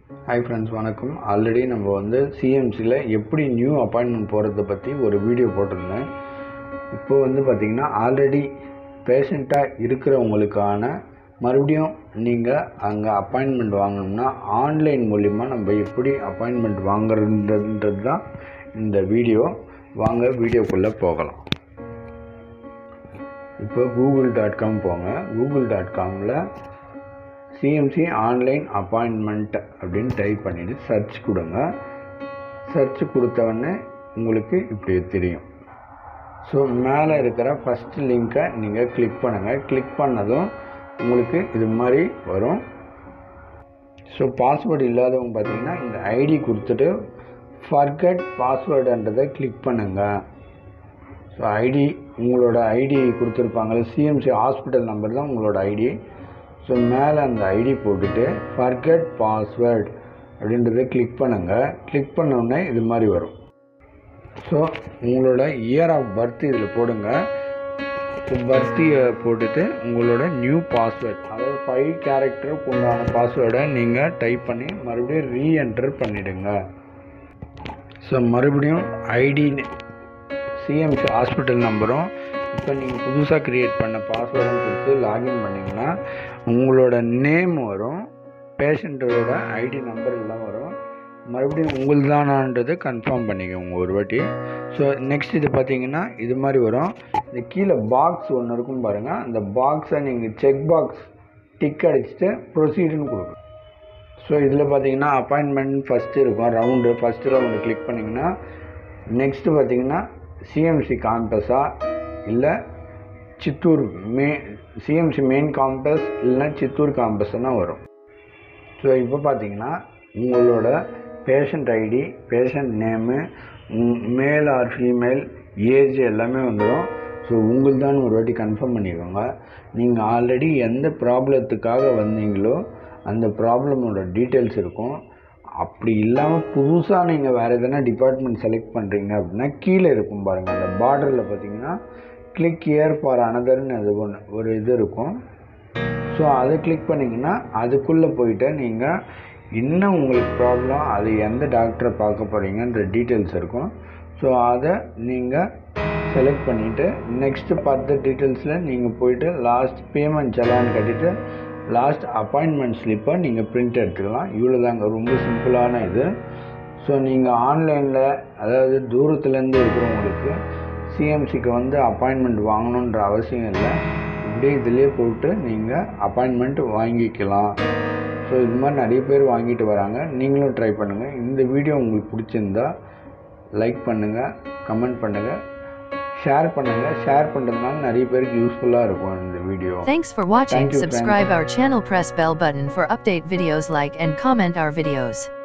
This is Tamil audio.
ஹாய் ஃப்ரெண்ட்ஸ் வணக்கம் ஆல்ரெடி நம்ம வந்து சிஎம்சியில் எப்படி நியூ அப்பாயின்மெண்ட் போகிறத பற்றி ஒரு வீடியோ போட்டிருந்தேன் இப்போ வந்து பார்த்திங்கன்னா ஆல்ரெடி பேஷண்ட்டாக இருக்கிறவங்களுக்கான மறுபடியும் நீங்கள் அங்கே அப்பாயின்மெண்ட் வாங்கணும்னா ஆன்லைன் மூலிமா நம்ம எப்படி அப்பாயின்மெண்ட் வாங்குறதுன்றது தான் இந்த வீடியோ வாங்க வீடியோக்குள்ளே போகலாம் இப்போ கூகுள் டாட் காம் போங்க கூகுள் டாட் காமில் சிஎம்சி ஆன்லைன் அப்பாயின்மெண்ட் அப்படின்னு டைப் பண்ணிவிட்டு சர்ச் கொடுங்க சர்ச் கொடுத்தவொடனே உங்களுக்கு இப்படி தெரியும் ஸோ மேலே இருக்கிற ஃபஸ்ட்டு லிங்க்கை நீங்கள் கிளிக் பண்ணுங்கள் கிளிக் பண்ணதும் உங்களுக்கு இது மாதிரி வரும் ஸோ பாஸ்வேர்டு இல்லாதவங்க பார்த்தீங்கன்னா இந்த ஐடி கொடுத்துட்டு ஃபர்கட் பாஸ்வேர்டுன்றதை கிளிக் பண்ணுங்கள் ஸோ ஐடி உங்களோட ஐடி கொடுத்துருப்பாங்க சிஎம்சி ஹாஸ்பிட்டல் நம்பர் தான் உங்களோட ஐடி ஸோ மேலே அந்த ஐடி போட்டுட்டு ஃபர்கட் பாஸ்வேர்ட் அப்படின்றத கிளிக் பண்ணுங்கள் கிளிக் பண்ணோடனே இது மாதிரி வரும் ஸோ உங்களோட இயர் ஆஃப் பர்த் இதில் போடுங்க ஸோ பர்த்தியை போட்டுட்டு உங்களோட நியூ பாஸ்வேர்ட் அதாவது ஃபைவ் கேரக்டருக்கு உண்டான பாஸ்வேர்டை நீங்கள் டைப் பண்ணி மறுபடியும் ரீஎன்டர் பண்ணிவிடுங்க ஸோ மறுபடியும் ஐடி சிஎம்சி ஹாஸ்பிட்டல் நம்பரும் இப்போ நீங்கள் புதுசாக க்ரியேட் பண்ண பாஸ்வேர்டும் கொடுத்து லாகின் பண்ணிங்கன்னா உங்களோட நேம் வரும் பேஷண்ட்டோட ஐடி நம்பர் எல்லாம் வரும் மறுபடியும் உங்களுதானான்றதை கன்ஃபார்ம் பண்ணிக்கோங்க ஒரு வாட்டி ஸோ நெக்ஸ்ட் இது பார்த்தீங்கன்னா இது மாதிரி வரும் இந்த கீழே பாக்ஸ் ஒன்று இருக்கும் பாருங்கள் அந்த பாக்ஸை நீங்கள் செக் பாக்ஸ் டிக் அடிச்சுட்டு ப்ரொசீடுன்னு கொடுக்கும் ஸோ இதில் பார்த்தீங்கன்னா அப்பாயின்மெண்ட் ஃபஸ்ட்டு இருக்கும் ரவுண்டு ஃபஸ்ட்டு ரவுண்டு கிளிக் பண்ணிங்கன்னா நெக்ஸ்ட்டு பார்த்தீங்கன்னா சிஎம்சி காம்பஸா இல்லை சித்தூர் மே சிஎம்சி மெயின் காம்பஸ் இல்லைன்னா சித்தூர் காம்பஸ்னா வரும் ஸோ இப்போ பார்த்தீங்கன்னா உங்களோட patient ID patient name male or female age எல்லாமே வந்துடும் ஸோ உங்களுதான் ஒரு வாட்டி கன்ஃபார்ம் பண்ணிக்கோங்க நீங்கள் ஆல்ரெடி எந்த ப்ராப்ளத்துக்காக வந்தீங்களோ அந்த ப்ராப்ளமோட டீட்டெயில்ஸ் இருக்கும் அப்படி இல்லாமல் புதுசாக நீங்கள் வேறு எதனா டிபார்ட்மெண்ட் செலக்ட் பண்ணுறீங்க அப்படின்னா கீழே இருக்கும் பாருங்கள் அந்த பார்டரில் பார்த்தீங்கன்னா கிளிக் இயர் ஃபார் அனதர்னு அது ஒன்று ஒரு இது இருக்கும் ஸோ அதை கிளிக் பண்ணிங்கன்னா அதுக்குள்ளே போயிட்டு நீங்கள் இன்னும் உங்களுக்கு ப்ராப்ளம் அது எந்த டாக்டரை பார்க்க போகிறீங்கன்ற டீட்டெயில்ஸ் இருக்கும் ஸோ அதை நீங்கள் செலக்ட் பண்ணிவிட்டு நெக்ஸ்ட்டு ஃபர்தர் டீட்டெயில்ஸில் நீங்கள் போயிட்டு லாஸ்ட் பேமெண்ட் செலான்னு கட்டிட்டு லாஸ்ட் அப்பாயின்மெண்ட் ஸ்லிப்பை நீங்கள் பிரிண்ட் எடுத்துக்கலாம் இவ்வளோ தாங்க ரொம்ப சிம்பிளான இது ஸோ நீங்கள் ஆன்லைனில் அதாவது தூரத்துலேருந்து இருக்கிறவங்களுக்கு சிஎம்சிக்கு வந்து அப்பாயின்மெண்ட் வாங்கணுன்ற அவசியம் இல்லை இப்படியே இதிலே போட்டு நீங்கள் அப்பாயின்மெண்ட் வாங்கிக்கலாம் ஸோ இது மாதிரி நிறைய பேர் வாங்கிட்டு வராங்க நீங்களும் ட்ரை பண்ணுங்கள் இந்த வீடியோ உங்களுக்கு பிடிச்சிருந்தா லைக் பண்ணுங்கள் கமெண்ட் பண்ணுங்கள் ஷேர் பண்ணுங்கள் ஷேர் பண்ணுறதுனால நிறைய பேருக்கு யூஸ்ஃபுல்லாக இருக்கும் இந்த video Thanks for watching. Thank you, Subscribe friends. our channel, press bell button for update videos like and comment our videos.